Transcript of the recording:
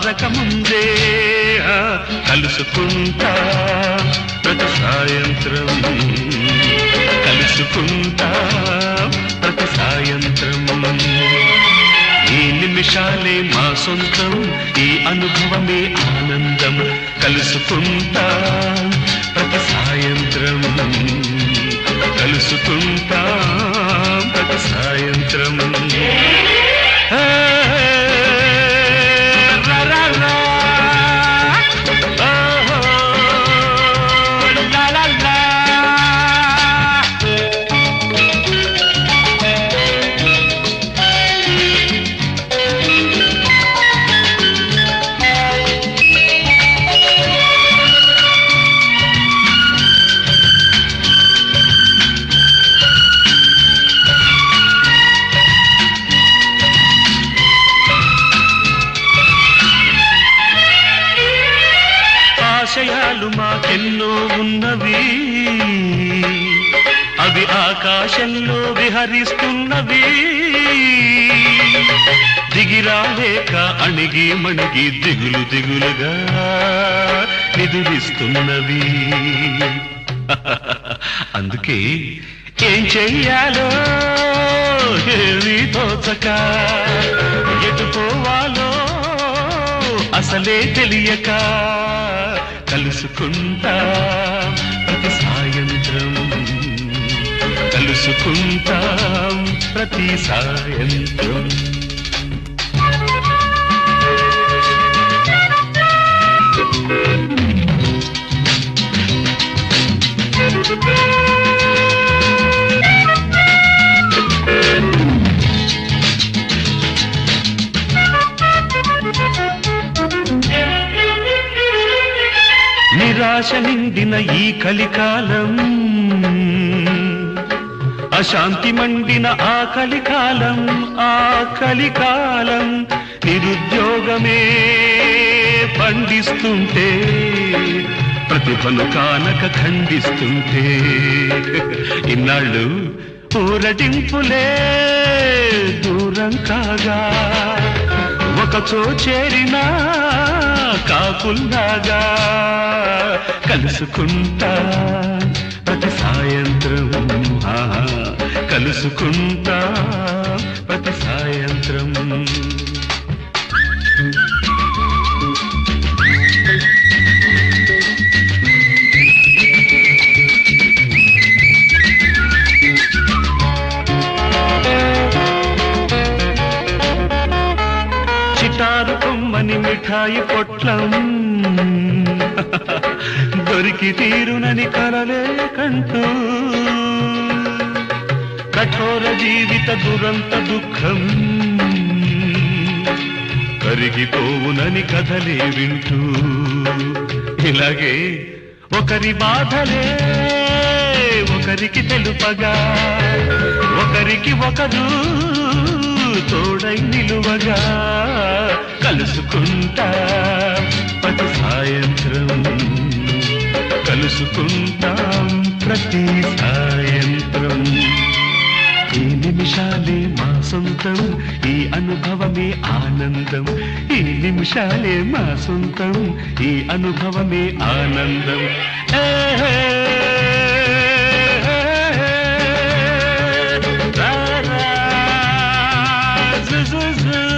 మారక ముందే ఆ, కలుసుకుంటా ప్రతి సాయంత్రం కలుసుకుంటా ప్రతి సాయంత్రం ఈ నిమిషాలే మా సొంతం ఈ అనుభవమే ఆనందం కలుసుకుంటా ప్రతి సాయంత్రం కలుసుకుంటా ప్రతి సాయంత్రం ఆ, రా, రా, రా. ఓహో, లా, లా, లా. ఆశయాలు మాకెన్నో ఉన్నవి అవి ఆకాశంలో విహరిస్తున్నవి దిగిరాలేక అణిగి మణిగి దిగులు దిగులుగా నిదురిస్తున్నవి అందుకే ఏం చెయ్యాలో ఏమీ తోచక ఎటు పోవాలో అసలే తెలియక కలుసుకుంటా ప్రతి సాయంత్రం కలుసుకుంటాం ప్రతి సాయంత్రం నిరాశ నిండిన ఈ కలికాలం అశాంతి మండిన ఆ కలికాలం ఆ కలికాలం నిరుద్యోగమే పండిస్తుంటే ప్రతిభను కానక ఖండిస్తుంటే ఇన్నాళ్ళు ఊరటింపులే దూరం కాగా ఒకచో చేరినా కాపుల్లాగా కలుసుకుంటా ప్రతి సాయంత్రం ఆహా, కలుసుకుంటా ప్రతి సాయంత్రం చిటారు కొమ్మని మిఠాయి పొట్లం దొరికి తీరునని కలలే కంటూ కఠోర జీవిత దురంత దుఃఖం కరిగిపోవునని కథలే వింటూ ఇలాగే ఒకరి బాధలే ఒకరికి తెలుపగా ఒకరికి ఒకరు తోడై నిలువగా కలుసుకుంటా ప్రతి సాయంత్రం కలుసుకుంటాం ప్రతి సాయంత్రం ఈ నిమిషాలే మా సొంతం ఈ అనుభవమే ఆనందం ఈ నిమిషాలే మా సొంతం ఈ అనుభవమే ఆనందం ఏ రా రా, జు జు జు.